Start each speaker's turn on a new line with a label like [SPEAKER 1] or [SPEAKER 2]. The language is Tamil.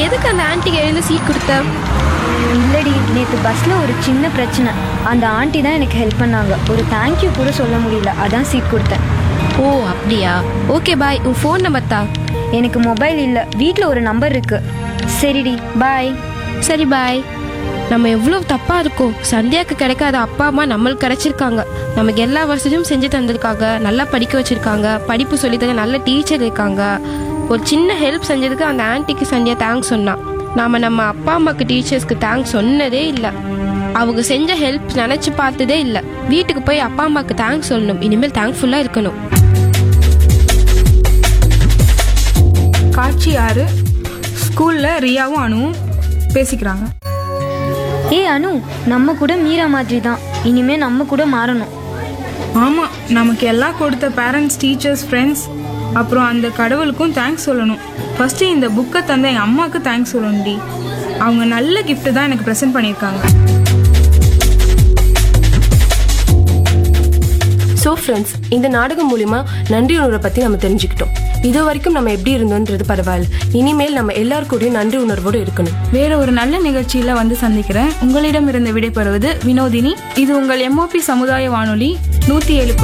[SPEAKER 1] எதுக்கு அந்த ஆன்ட்டிக்கு எழுந்து சீட் கொடுத்த
[SPEAKER 2] இல்லடி நேற்று பஸ்ஸில் ஒரு சின்ன பிரச்சனை அந்த ஆண்டி தான் எனக்கு ஹெல்ப் பண்ணாங்க ஒரு தேங்க்யூ கூட சொல்ல முடியல அதான் சீட் கொடுத்தேன்
[SPEAKER 1] ஓ அப்படியா ஓகே பாய் உன் ஃபோன் நம்பர் தா
[SPEAKER 2] எனக்கு மொபைல் இல்லை வீட்டில் ஒரு நம்பர் இருக்கு சரிடி பாய்
[SPEAKER 1] சரி பாய் நம்ம எவ்வளோ தப்பாக இருக்கோம் சந்தியாவுக்கு கிடைக்காத அப்பா அம்மா நம்மளுக்கு கிடைச்சிருக்காங்க நமக்கு எல்லா வசதியும் செஞ்சு தந்திருக்காங்க நல்லா படிக்க வச்சிருக்காங்க படிப்பு சொல்லித்தர நல்ல டீச்சர் இருக்காங்க ஒரு சின்ன ஹெல்ப் செஞ்சதுக்கு அந்த ஆன்ட்டிக்கு சந்தியா தேங்க்ஸ் சொன்னான் நாம நம்ம அப்பா அம்மாக்கு டீச்சர்ஸ்க்கு தேங்க்ஸ் சொன்னதே இல்லை அவங்க செஞ்ச ஹெல்ப் நினச்சி பார்த்ததே இல்லை வீட்டுக்கு போய் அப்பா அம்மாவுக்கு தேங்க்ஸ் சொல்லணும் இனிமேல் தேங்க்ஃபுல்லாக இருக்கணும்
[SPEAKER 3] காட்சி ஆறு ஸ்கூல்ல ரியாவும் அனுவும் பேசிக்கிறாங்க
[SPEAKER 2] ஏய் அனு நம்ம கூட மீரா மாதிரி தான் இனிமே நம்ம கூட மாறணும்
[SPEAKER 3] ஆமாம் நமக்கு எல்லாம் கொடுத்த பேரண்ட்ஸ் டீச்சர்ஸ் ஃப்ரெண்ட்ஸ் அப்புறம் அந்த கடவுளுக்கும் தேங்க்ஸ் சொல்லணும் ஃபஸ்ட்டு இந்த புக்கை தந்த எங்கள் அம்மாவுக்கு தேங்க்ஸ் சொல்லணும்டி அவங்க நல்ல gift தான் எனக்கு ப்ரெசென்ட் பண்ணியிருக்காங்க
[SPEAKER 4] ஸோ ஃப்ரெண்ட்ஸ் இந்த நாடகம் மூலிமா நன்றி உணர்வை பற்றி நம்ம தெரிஞ்சுக்கிட்டோம் இது வரைக்கும் நம்ம எப்படி இருந்தோன்றது பரவாயில்ல இனிமேல் நம்ம எல்லார் கூடயும் நன்றி உணர்வோடு இருக்கணும்
[SPEAKER 3] வேற ஒரு நல்ல நிகழ்ச்சியில வந்து சந்திக்கிறேன் உங்களிடம் இருந்து விடைபெறுவது வினோதினி இது உங்கள் எம்ஓபி சமுதாய வானொலி நூற்றி ஏழு